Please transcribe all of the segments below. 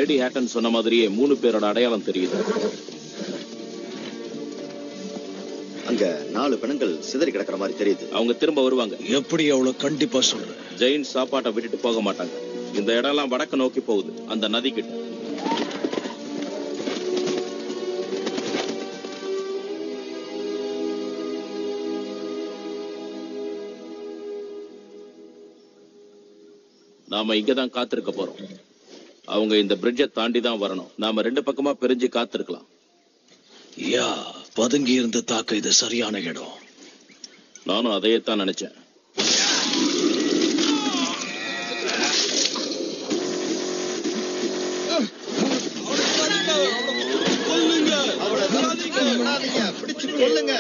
lady Hatton சொன்ன மாதிரியே மூணு பேரோட அடையாளம் தெரியுது அங்க நாலு பிணங்கள் சிதறி கிடக்குற மாதிரி தெரியுது அவங்க திரும்ப வருவாங்க எப்படி அவ்வளவு கண்டிப்பா சொல்ற ஜெயின் சாப்பாட்டை விட்டுட்டு போக மாட்டாங்க இந்த இடம்லாம் வடக்கு நோக்கி போகுது அந்த நதி கிட்ட நாம இங்கதான் காத்திருக்க போறோம் அவங்க இந்த பிரிட்ஜை தாண்டி தான் வரணும் நாம ரெண்டு பக்கமா பிரிஞ்சு காத்திருக்கலாம் யா பதுங்கி இருந்து தாக்க இது சரியான இடம் நானும் அதையே தான் நினைச்சேன் பிடிச்சு கொல்லுங்க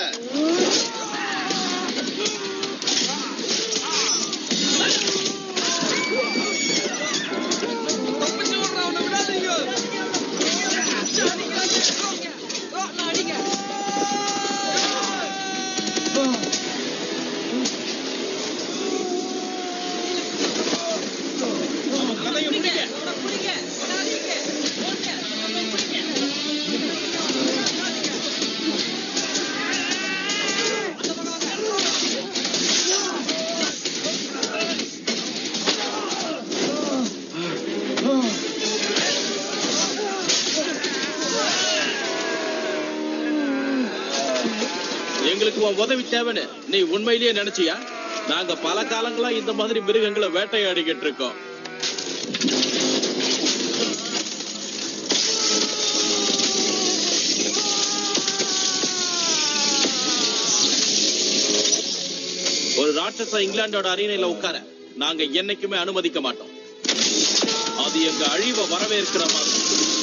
எங்களுக்கு உன் உதவி தேவைன்னு நீ உண்மையிலேயே நினைச்சியா நாங்க பல காலங்களா இந்த மாதிரி மிருகங்களை வேட்டையாடிக்கிட்டு இருக்கோம் ஒரு ராட்சச இங்கிலாந்தோட அரியணையில உட்கார நாங்க என்னைக்குமே அனுமதிக்க மாட்டோம் அது எங்க அழிவை வரவேற்கிற மாதிரி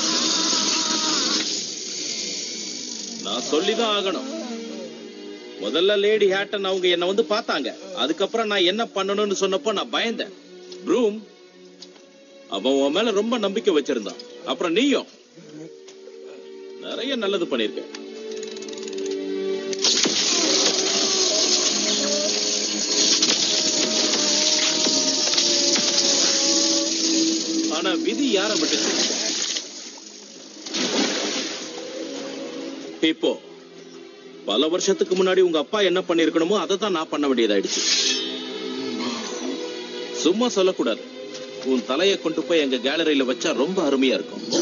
நான் சொல்லிதான் ஆகணும் முதல்ல லேடி ஹேட்டன் அவங்க என்ன வந்து பார்த்தாங்க அதுக்கப்புறம் நான் என்ன பண்ணணும்னு சொன்னப்போ நான் பயந்தேன் ப்ரூம் அவன் உன் மேல ரொம்ப நம்பிக்கை வச்சிருந்தான் அப்புறம் நீயும் நிறைய நல்லது பண்ணிருக்க ஆனா விதி யார விட்டுச்சு இப்போ பல வருஷத்துக்கு முன்னாடி உங்க அப்பா என்ன பண்ணிருக்கணுமோ அதை தான் நான் பண்ண வேண்டியதாயிடுச்சு சும்மா சொல்லக்கூடாது உன் தலையை கொண்டு போய் எங்க கேலரியில வச்சா ரொம்ப அருமையா இருக்கும்